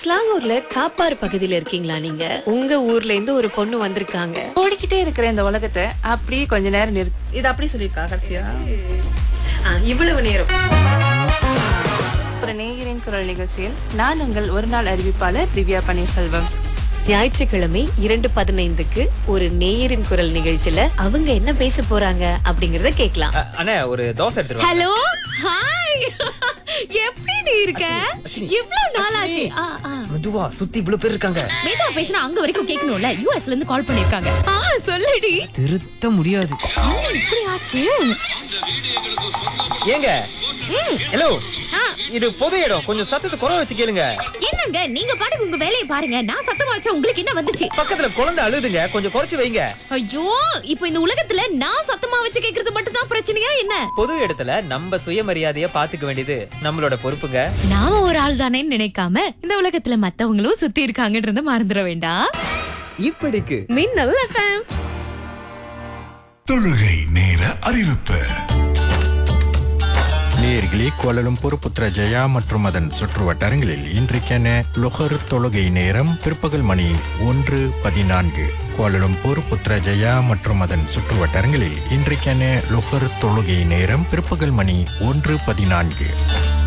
ஸ்லாங்கூர்ல காப்பாறு பகுதியில இருக்கீங்களா நீங்க உங்க ஊர்ல இருந்து ஒரு பொண்ணு வந்திருக்காங்க ஓடிக்கிட்டே இருக்கிற இந்த உலகத்தை அப்படியே கொஞ்ச நேரம் நிறுத்து இது அப்படி சொல்லியிருக்கா கடைசியா ஆ, இவ்வளவு நேரம் ஒரு நேயரின் குரல் நிகழ்ச்சியில் நான் உங்கள் ஒரு நாள் அறிவிப்பாளர் திவ்யா பன்னீர்செல்வம் ஞாயிற்றுக்கிழமை இரண்டு பதினைந்துக்கு ஒரு நேயரின் குரல் நிகழ்ச்சியில அவங்க என்ன பேச போறாங்க அப்படிங்கறத கேட்கலாம் அ- அண்ணே ஒரு தோசை எடுத்துருவாங்க ஹலோ ஹாய் எப்படி நீ இருக்க இவ்ளோ நாளாச்சு ஆ, ஆ. மெதுவா சுத்தி இவ்வளவு பேர் இருக்காங்க வேதா பேசினா அங்க வரைக்கும் கேட்கணும்ல யூஎஸ்ல இருந்து கால் பண்ணிருக்காங்க ஆ சொல்லுடி திருத்த முடியாது என்ன இப்படி ஆச்சு ஏங்க ஹலோ ஆ, இது பொது இடம் கொஞ்சம் சத்தத்தை குறை வச்சு கேளுங்க என்னங்க நீங்க பாட்டுக்கு உங்க வேலையை பாருங்க நான் சத்தமா வச்சா உங்களுக்கு என்ன வந்துச்சு பக்கத்துல குழந்தை அழுதுங்க கொஞ்சம் குறைச்சு வைங்க ஐயோ இப்போ இந்த உலகத்துல நான் சத்தமா வச்சு கேக்குறது மட்டும் தான் பிரச்சனையா என்ன பொது இடத்துல நம்ம சுயமரியாதைய பாத்துக்க வேண்டியது நம்மளோட பொறுப்புங்க நாம ஒரு ஆள் தானேன்னு நினைக்காம இந்த உலகத்துல மத்தவங்களும் சுத்தி இருக்காங்கன்றத மறந்துட வேண்டாம் இப்படிக்கு மின்னல் எஃப்எம் தொழுகை நேர அறிவிப்பு நேர்களே கோலலம்பூர் புத்ரஜயா மற்றும் அதன் சுற்று வட்டாரங்களில் இன்றைக்கான லொஹர் தொழுகை நேரம் பிற்பகல் மணி ஒன்று பதினான்கு கோலலம்பூர் புத்ரஜயா மற்றும் அதன் சுற்று வட்டாரங்களில் இன்றைக்கான லொஹர் தொழுகை நேரம் பிற்பகல் மணி ஒன்று பதினான்கு